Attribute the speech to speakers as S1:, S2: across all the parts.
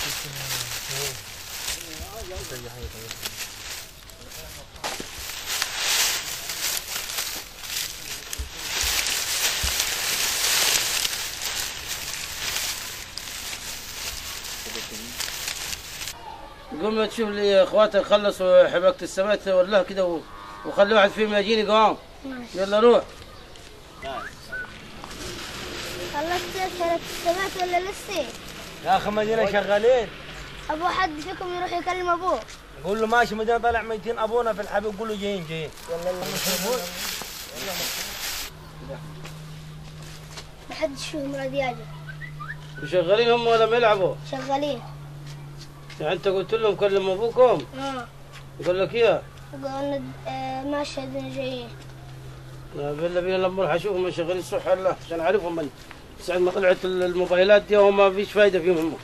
S1: قوم تشوف لي اخواتك خلصوا حبكة السمات ولا كده و- وخلي واحد فيهم يجيني قوام يلا روح
S2: خلصت شركة السمات ولا لسه؟
S3: يا اخي مدينه شغالين
S2: ابو حد فيكم يروح يكلم ابوه
S3: قول له ماشي مدينه طالع ميتين ابونا في الحبيب قول له جايين جايين يلا يلا
S2: ما حدش فيهم راضي يجي
S1: وشغالين هم ولا ما يلعبوا
S2: شغالين
S1: يعني انت قلت لهم كلموا ابوكم
S2: اه
S1: يقول لك ايه
S2: قلنا آه ماشي هذين جايين
S1: لا بالله بينا لما اروح اشوفهم شغالين صح ولا لا عشان اعرفهم من ساعة ما طلعت الموبايلات دي وما ما فيش فايده فيهم هم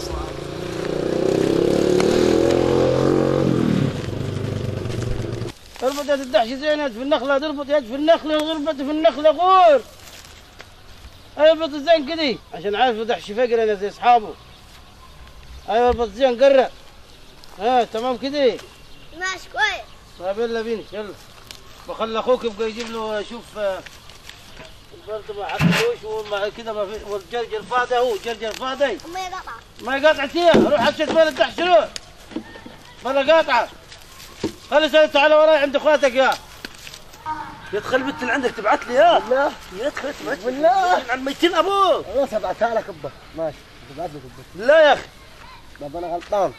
S1: اربط يد الدحش زينت في النخله تربط يد في النخله واربط في النخله غور اربط زين كذي عشان عارف دحش فقر انا زي اصحابه ايوه اربط زين قرب ها تمام كذي
S2: ماشي كويس
S1: طيب يلا بينا يلا بخلي اخوك يبقى يجيب له شوف آه، برضه ما حطوش وما كذا ما في والجرجر فاضي هو جرجر فاضي
S2: ما يقطع
S1: ما يقاطع فيها روح حشد بين الدحش روح بلا قاطعه خلي سوي تعال وراي عند اخواتك يا
S3: يدخل بنت اللي عندك تبعت لي يا
S4: لا
S3: يدخل تبعت لي
S4: بالله
S3: عن ميتين ابوك
S4: خلاص ابعتها لك ابا ماشي تبعت لك ابا
S1: لا يا اخي
S4: بابا انا غلطان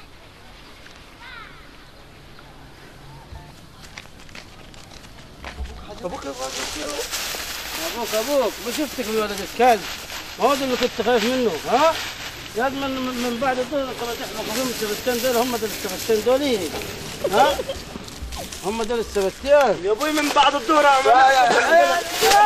S3: ابوك
S1: ابوك ابوك ما شفتك بولد الكلب ما هو ده اللي كنت خايف منه ها لازم من, من بعد الظهر خلاص احنا فيهم السبتين دول هم دول السبتين دول ها هم دول السبتين
S3: يا ابوي من بعد الظهر يا عم.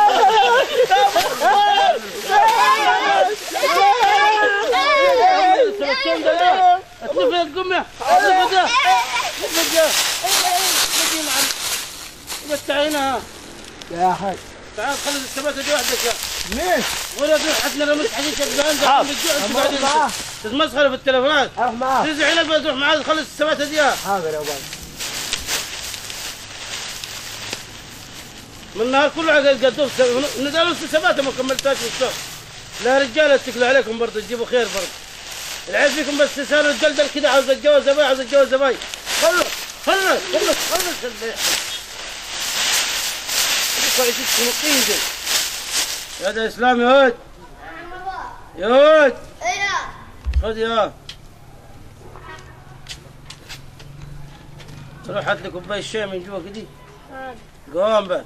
S1: السبتين دول اتنفذ القمة اتنفذ ده اتنفذ ده اتنفذ معنا متعينها
S4: يا حاج
S1: تعال خلي السبتة دي وحدك يا
S4: ليش؟
S1: ولا تروح حتى لو مش حديث الزمان
S4: أروح معاه
S1: تتمسخر في التلفونات
S4: اروح معاه
S1: تزعل لك تروح معاه تخلص السبتة دي
S4: حاضر يا ابوي
S1: من النهار كله عقل قدوم ندالوا سباتة ما كملتهاش في السوق لا رجال اتكلوا عليكم برضه تجيبوا خير برضه العيب فيكم بس صار الجلدل كذا عاوز اتجوز زباي عاوز اتجوز زباي خلص خلص خلص خلص البيع كويس تنقين دي يا ده اسلام يا ولد يا ولد
S2: ايوه
S1: خذ يا روح هات لي كوبايه شاي من جوا كذي قوم بس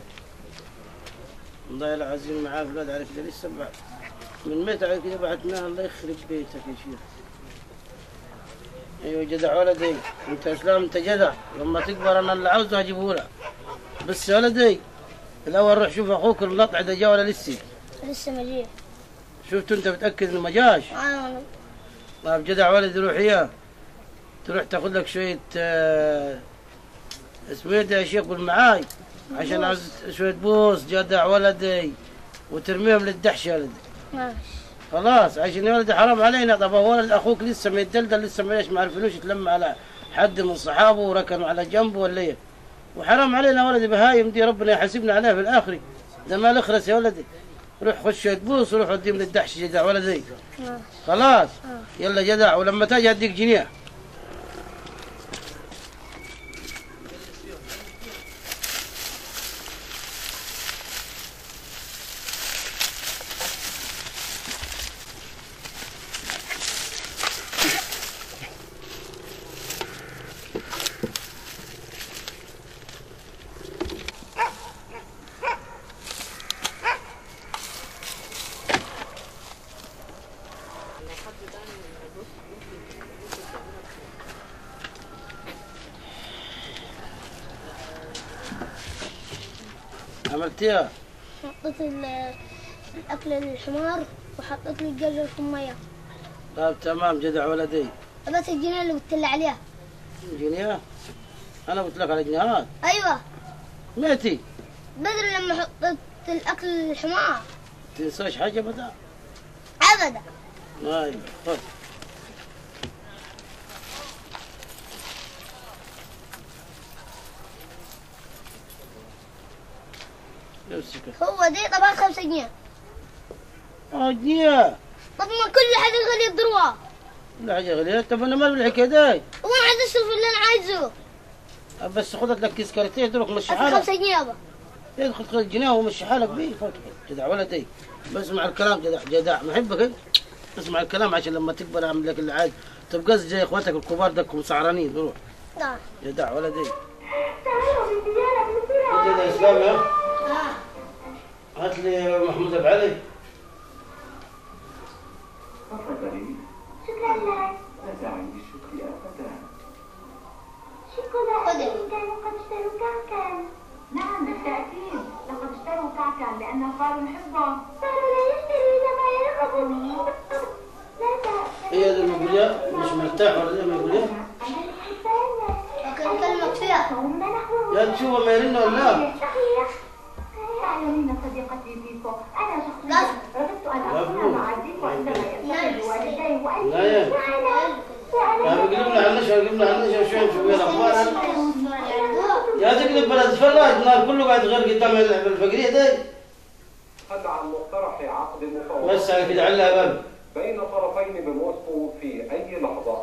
S1: الله العظيم معاه اولاد على كذا لسه بعد من متى على كذا بعتناه الله يخرب بيتك يا شيخ ايوه جدع ولدي انت اسلام انت جدع لما تكبر انا اللي عاوزه هجيبه لك بس يا ولدي الاول روح شوف اخوك المطعم ده جا ولا لسه
S2: لسه ما جيه
S1: شفت انت متاكد انه ما جاش
S2: آه،
S1: طيب جدع ولدي روح اياه تروح تاخذ لك شويه آه، اسمه إيه ده يا شيخ بالمعاي عشان عاوز شويه بوص جدع ولدي وترميهم للدحش يا ولدي
S2: ماشي
S1: خلاص عشان يا ولدي حرام علينا طب هو ولد اخوك لسه ما يتدلدل لسه ما ليش ما عرفنوش يتلم على حد من صحابه وركنوا على جنبه ولا ايه وحرام علينا ولدي بهايم دي ربنا يحاسبنا عليها في الاخر ده ما الاخرس يا ولدي روح خش شويه بوص وروح وديهم للدحش جدع ولدي
S2: ماشي
S1: خلاص يلا جدع ولما تجي اديك جنيه عملتيها
S2: حطيت ال- الاكل للحمار وحطيت لي الجزر في الميه
S1: طيب تمام جدع ولدي
S2: بس الجنيه اللي قلت لي عليها
S1: جنيه انا قلت لك على جنيهات
S2: ايوه
S1: ميتي
S2: بدري لما حطيت الاكل للحمار
S1: تنساش حاجه بدا
S2: ابدا
S1: ايوه خذ الشكل
S2: هو دي طبعا خمسة جنيه
S1: اه جنيه
S2: طب ما كل حاجة غالية الدروة
S1: لا حاجه غاليه طب انا مال بالحكايه داي
S2: وما عاد اصرف اللي انا عايزه
S1: بس خذت لك كيس كارتيه دروك مشي
S2: أصل
S1: حالك
S2: خمسة جنيه يابا
S1: يدخل خذ جنيه ومشي حالك بيه فوت جدع ولدي بسمع الكلام جدع جدع محبك انت اسمع الكلام عشان لما تكبر اعمل لك اللي عايز تبقى زي اخواتك الكبار دكم سعرانين روح
S2: نعم
S1: جدع ولدي انت يا اسلام يا هات لي محمود ابو علي
S5: شكرا لك لا داعي للشكر يا فتاة شكرا كانوا قد اشتروا كعكا نعم بالتأكيد لقد اشتروا كعكا لأن صاروا نحبه صاروا لا يشتروا إلا ما يرغبوا به لا تأس
S1: هي هذا المقولية مش مرتاح ولا زي ما يقول ايه
S5: أنا أحبك
S2: لكن كلمة فيها
S5: ثم نحو
S1: يا تشوفه ما يرن ولا لا
S5: صحيح تعلمين صديقتي فيكو أنا
S2: لا.
S5: شخصيا رغبت أن
S1: لا
S5: أكون
S1: بلوغ.
S5: مع ديكو عندما
S2: لا.
S5: يلتقي بوالدي وأنت
S1: لا يا.
S5: معنا
S1: لا بقلب لها النشا بقلب لها النشا شوي نشوف وين الاخبار يا تقلب بلا تتفرج النار كله قاعد غير قدام اللعبه الفقريه دي
S6: حل عن مقترح عقد مفاوضات
S1: بس على كده علها باب
S6: بين طرفين بموسكو في أي لحظة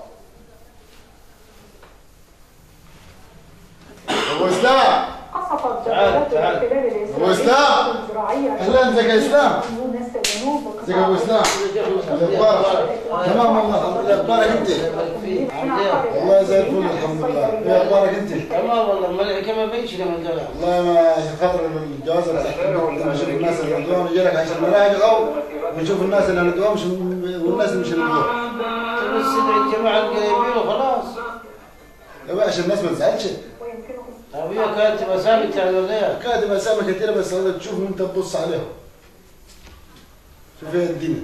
S7: ابو اسلام
S5: قصفت
S1: تعال،
S5: جبهات
S1: تعال.
S5: الاحتلال الإسرائيلي
S7: أبو إسلام.
S5: الزراعية
S7: اهلا ازيك يا اسلام
S5: يونس الجنوب
S7: ازيك يا ابو اسلام اخبارك تمام والله اخبارك انت والله زي الفل الحمد لله ايه اخبارك انت
S1: تمام والله الملك كما بيش لما جرى
S7: والله ما عشان خاطر الجواز اللي نشوف الناس اللي ندوهم يجي لك عشان نراجع او نشوف الناس اللي ندوهم مش والناس اللي مش ندوهم
S1: بس تدعي الجماعه القريبين وخلاص
S7: يا باشا عشان الناس ما تزعلش
S1: طب هي كانت مسامي تعمل ولا
S7: كاتب اسامي كثيره بس هذا تشوف وانت تبص عليهم شوف ايه الدنيا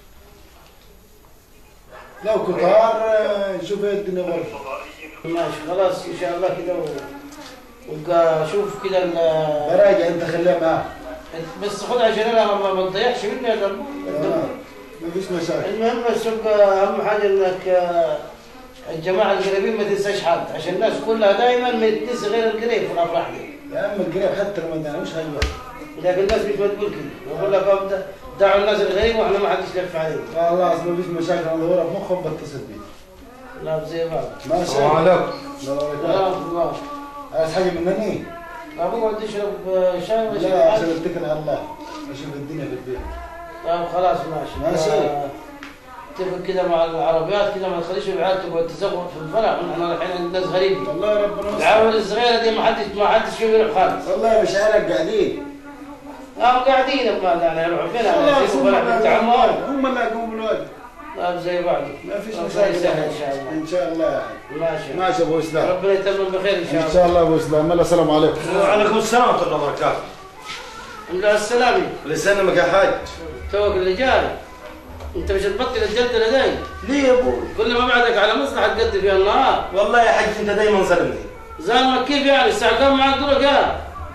S7: لو كتار آه، شوف ايه الدنيا برضه
S1: ماشي خلاص ان شاء الله كده و... وابقى شوف كده ال-
S7: براجع انت خليها معاه
S1: بس خد عشان انا ما ما تضيعش مني يا رب.
S7: تمام ما فيش مشاكل
S1: المهم بس يبقى اهم حاجه انك آه، الجماعه القريبين ما تنساش حد عشان الناس كلها دائما ما تنسى غير القريب في الافراح دي
S7: يا عم القريب حتى لو ما اداناش حاجه
S1: لكن الناس مش بتقول كده بقول لك أبدا دعوا الناس الغريب واحنا ما حدش لف عليهم
S7: خلاص ما فيش مشاكل انا ادورها بمخهم بتصل بيك
S1: لا زي بعض
S7: ماشي
S4: السلام عليكم
S7: لا لا
S1: لا
S7: لا.
S1: الله
S7: عايز حاجه منني
S1: ابو قاعد يشرب آه، شاي ولا
S7: لا
S1: شيء
S7: عشان اتكل على الله اشوف الدنيا في البيت
S1: طيب خلاص ماشي
S7: ماشي.
S1: آه، اتفق كده مع العربيات كده ما تخليش العيال تقعد تزغر في الفرح احنا الحين عندنا ناس غريبه
S7: والله ربنا يستر.
S1: العوامل الصغيره دي ما حدش ما حدش فيهم يروح خالص
S7: والله مش عارف قاعدين
S1: هم قاعدين ما يعني يروحوا فين
S7: والله
S1: انا
S7: هم
S1: فرح بنت عمهم
S7: هم اللي يقوموا بالواجب
S1: طيب زي بعض
S7: ما فيش
S1: ربنا
S7: مشاكل
S1: يسهل ان شاء الله
S7: ان شاء الله يعني
S1: ماشي
S7: ماشي ابو اسلام
S1: ربنا يتمم بخير ان شاء
S7: ان
S1: الله
S7: شاء الله ابو اسلام يلا السلام عليكم
S3: وعليكم السلام ورحمة الله وبركاته
S1: الحمد لله السلامة
S3: لسانك يا حاج
S1: توك اللي جاي انت مش تبطل الجد لدي
S3: ليه يا ابوي؟
S1: كل ما بعدك على مصلحة تقضي فيها النهار
S3: والله يا حاج انت دايما ظلمني
S1: زلمك كيف يعني الساعة كم معك دورك يا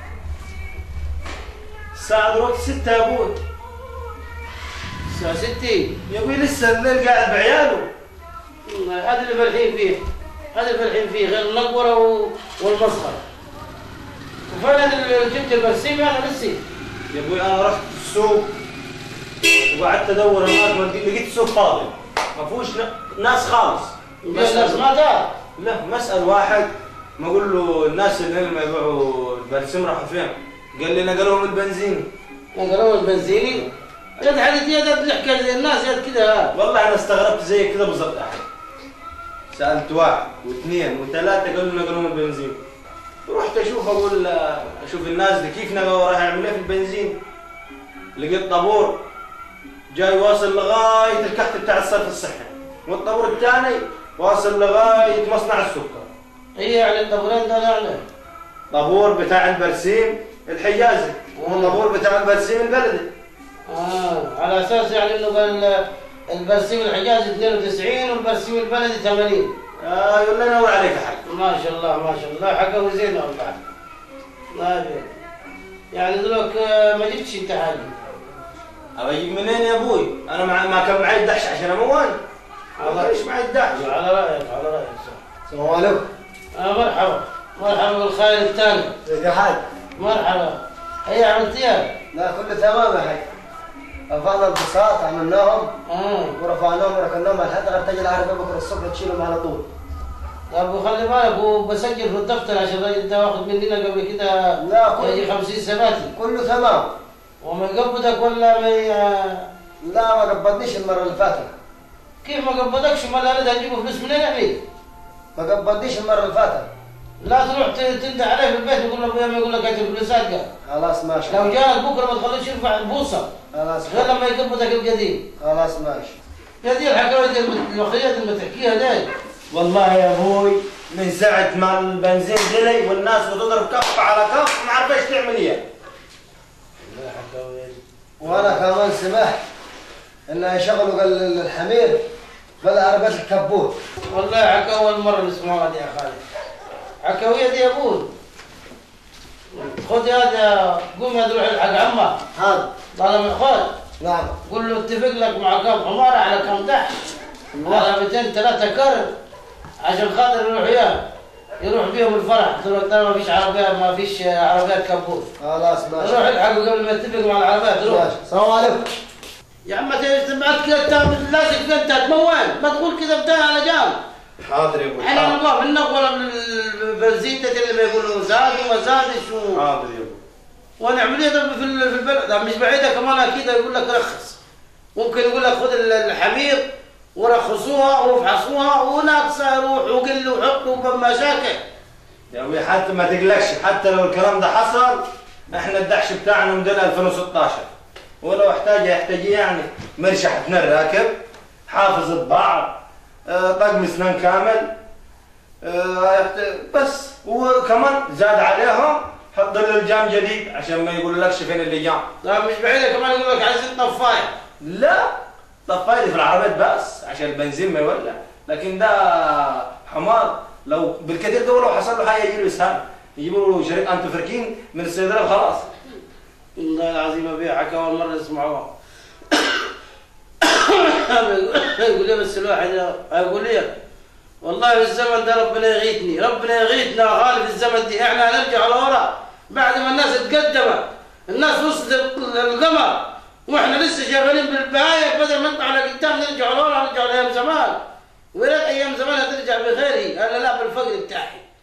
S3: الساعة دلوقتي ستة يا ابوي
S1: الساعة ستة
S3: يا ابوي لسه الليل قاعد بعياله
S1: هذا اللي فرحين فيه هذا اللي فرحين فيه غير النقورة و- والمسخرة وفين هذا اللي جبت البرسيم انا لسه
S3: يا ابوي انا رحت السوق وقعدت ادور هناك ما لقيت لقيت السوق فاضي ما فيهوش ن- ناس خالص
S1: الناس ما دار
S3: لا مسأل واحد ما اقول له الناس اللي هنا ما يبيعوا البرسيم راحوا فين؟ قال لي نقلوهم البنزين
S1: نقلوا البنزيني جد حاجة يا ده الحكاية زي الناس يد كده
S3: والله انا استغربت زي كده بالظبط يا حاج سالت واحد واثنين وثلاثه قالوا نقلوهم البنزين رحت اشوف اقول اشوف الناس دي كيف نقلوا راح يعملوا ايه في البنزين لقيت طابور جاي واصل لغايه الكحت بتاع الصرف الصحي والطابور الثاني واصل لغايه مصنع السكر
S1: هي يعني الدورين ده يعني
S3: طابور بتاع البرسيم الحجازي والطابور بتاع البرسيم البلدي
S1: آه على اساس يعني انه قال البرسيم الحجاز 92 والبرسيم البلدي 80
S3: آه يقول لنا نور عليك يا حاج
S1: ما شاء الله ما شاء الله حقه زين والله ما في يعني ذلك آه، ما جبتش انت حاجه
S3: ابى اجيب منين يا ابوي؟ انا مع... ما كان معي الدحش عشان اموال ما كانش معي الدحش
S1: على رايك على رايك صح
S7: السلام عليكم
S1: آه مرحبا مرحبا بالخير الثاني
S7: ازيك يا حاج
S1: مرحبا هي عملتيها
S4: لا كله تمام يا حاج رفعنا البساط عملناهم
S1: اه
S4: ورفعناهم وركناهم على الحد غير تجي العربية بكرة الصبح تشيلهم على طول
S1: طب وخلي بالك وبسجل في الدفتر عشان الراجل انت واخد مننا قبل كده
S4: لا، كل-
S1: يجي 50 سباتي
S4: كله تمام
S1: وما يقبضك ولا ما
S4: لا ما قبضنيش المرة اللي فاتت
S1: كيف ما قبضكش امال انا هجيبه فلوس منين احنا؟
S4: ما قبضنيش المرة اللي فاتت
S1: لا تروح ت- تنده عليه في البيت يقول له ابويا ما يقول لك هات الفلوسات قال
S4: خلاص ماشي
S1: لو جاء بكره ما تخليش يرفع البوصه
S4: خلاص
S1: غير لما يقبضك القديم
S4: خلاص ماشي
S1: هذه الحكاوي الم- الوخيات اللي بتحكيها داي
S3: والله يا ابوي من ساعة ما البنزين غلي والناس بتضرب كف على كف ما عارفة ايش تعمل اياه
S4: وانا كمان سمعت انه يشغلوا قال الحمير بلا عربية الكبوت
S1: والله حكاوي اول مره نسمعها دي يا خالد حكاويه دي يا ابوي خذ هذا قوم يا روح الحق عمك
S4: هذا
S1: طالما خذ
S4: نعم
S1: قول له اتفق لك مع كم حماره على كم دح على 200 3 كر عشان خاطر يروح وياه يروح بيهم الفرح قلت له ترى ما فيش عربيات ما فيش عربيات كبوت
S4: خلاص
S1: روح
S4: ماشي
S1: الحق قبل ما يتفق مع العربيات روح
S4: ماشي السلام عليكم
S1: يا عم تبعت كذا انت لازق فين انت تمون ما تقول كذا بداية على جنب
S3: حاضر يا ابوي
S1: احنا
S3: حاضر
S1: نبغى منك ولا من البنزين ده اللي بيقولوا زاد وما زادش و...
S3: حاضر يا ابوي
S1: ونعمل ايه طب في ال- في البلد ده مش بعيده كمان اكيد يقول لك رخص ممكن يقول لك خذ ال- الحمير ورخصوها وافحصوها وناقصه روح وقل وحط بمشاكل
S3: يا ابوي حتى ما تقلقش حتى لو الكلام ده حصل احنا الدحش بتاعنا موديل 2016 ولو احتاج يحتاج يعني مرشح اثنين راكب حافظ طباع اه، طقم اسنان كامل اه، يحت- بس وكمان زاد عليهم حط له الجام جديد عشان ما يقول لكش فين اللجام
S1: لا مش بعيده كمان يقول لك عايزين طفايه
S3: لا طفايلي في العربيات بس عشان البنزين ما يولع لكن ده حمار لو بالكثير ده لو حصل له حاجه يجي له اسهال يجيبوا له شريط انتوفركين من الصيدله وخلاص
S1: والله العظيم ابي حكى اول مره اسمعوها يقول لي بس الواحد يقول لي والله في الزمن ده ربنا يغيثني ربنا يغيثنا يا غالي في الزمن دي احنا هنرجع لورا بعد ما الناس اتقدمت الناس وصلت القمر واحنا لسه شغالين بالبهايم بدل ما نطلع لقدام نرجع لورا نرجع لايام زمان ويا ريت ايام زمان هترجع بخيري انا لا بالفقر بتاعي